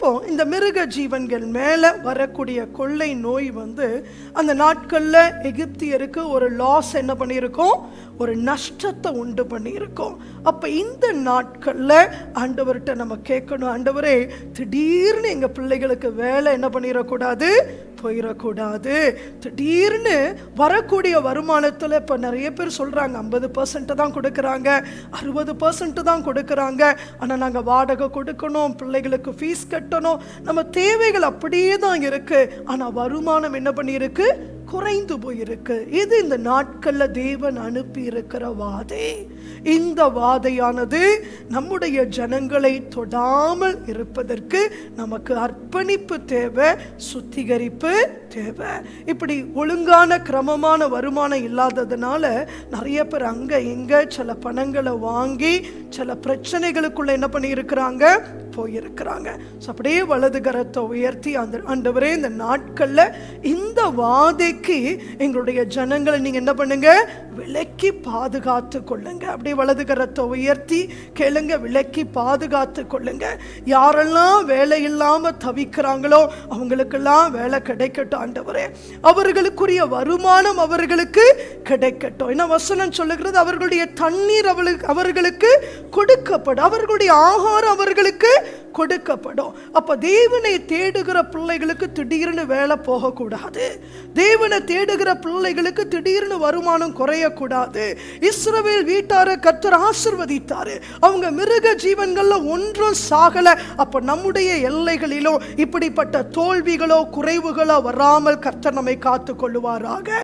இப்போ இந்த மிருக ஜீவன்கள் மேலே வரக்கூடிய கொள்ளை நோய் வந்து அந்த நாட்களில் எகிப்தியருக்கு ஒரு லாஸ் என்ன பண்ணியிருக்கோம் ஒரு நஷ்டத்தை உண்டு பண்ணியிருக்கோம் அப்போ இந்த நாட்களில் ஆண்டவர்கிட்ட நம்ம கேட்கணும் ஆண்டவரே திடீர்னு எங்கள் பிள்ளைகளுக்கு வேலை என்ன பண்ணிடக்கூடாது போயிடக்கூடாது திடீர்னு வரக்கூடிய வருமானத்தில் இப்போ நிறைய பேர் சொல்கிறாங்க ஐம்பது பர்சன்ட் தான் கொடுக்குறாங்க அறுபது பர்சன்ட் தான் கொடுக்குறாங்க ஆனால் நாங்கள் வாடகை கொடுக்கணும் பிள்ளைகளுக்கு ஃபீஸ் கட்டணும் நம்ம தேவைகள் அப்படியே தான் இருக்குது ஆனால் வருமானம் என்ன பண்ணியிருக்கு குறைந்து போயிருக்கு இது இந்த நாட்களில் தேவன் அனுப்பி இருக்கிற வாதை இந்த வாதையானது நம்முடைய ஜனங்களை தொடாமல் இருப்பதற்கு நமக்கு அர்ப்பணிப்பு தேவை சுத்திகரிப்பு தேவை இப்படி ஒழுங்கான கிரமமான வருமானம் இல்லாததுனால நிறைய பேர் அங்கே எங்கே சில பணங்களை வாங்கி சில பிரச்சனைகளுக்குள்ள என்ன பண்ணியிருக்கிறாங்க போயிருக்கிறாங்க ஸோ அப்படியே வலது கரத்தை உயர்த்தி அந்த ஆண்டவரே இந்த நாட்களில் இந்த வாதைக்கு எங்களுடைய ஜனங்களை நீங்கள் என்ன பண்ணுங்க விலக்கி பாதுகாத்து கொள்ளுங்க அப்படியே வலது கரத்தை உயர்த்தி கேளுங்க விலக்கி பாதுகாத்து கொள்ளுங்க யாரெல்லாம் வேலை இல்லாமல் தவிக்கிறாங்களோ அவங்களுக்கெல்லாம் வேலை கிடைக்கட்டும் ஆண்டவரே அவர்களுக்குரிய வருமானம் அவர்களுக்கு கிடைக்கட்டும் ஏன்னா வசனம் சொல்லுகிறது அவர்களுடைய தண்ணீர் அவளுக்கு அவர்களுக்கு கொடுக்கப்படும் அவர்களுடைய ஆகாரம் அவர்களுக்கு கொடுக்கப்படும் அப்ப தேவனை தேடுகிற பிள்ளைகளுக்கு திடீர்னு வேலை போகக்கூடாது தேவனை தேடுகிற பிள்ளைகளுக்கு திடீர்னு வருமானம் குறையக்கூடாது இஸ்ரவேல் வீட்டார கர்த்தர் ஆசிர்வதித்தாரு அவங்க மிருக ஜீவன்கள்ல ஒன்றும் சாகல அப்ப நம்முடைய எல்லைகளிலோ இப்படிப்பட்ட தோல்விகளோ குறைவுகளோ வராமல் கர்த்தர் நம்மை காத்து கொள்ளுவாராக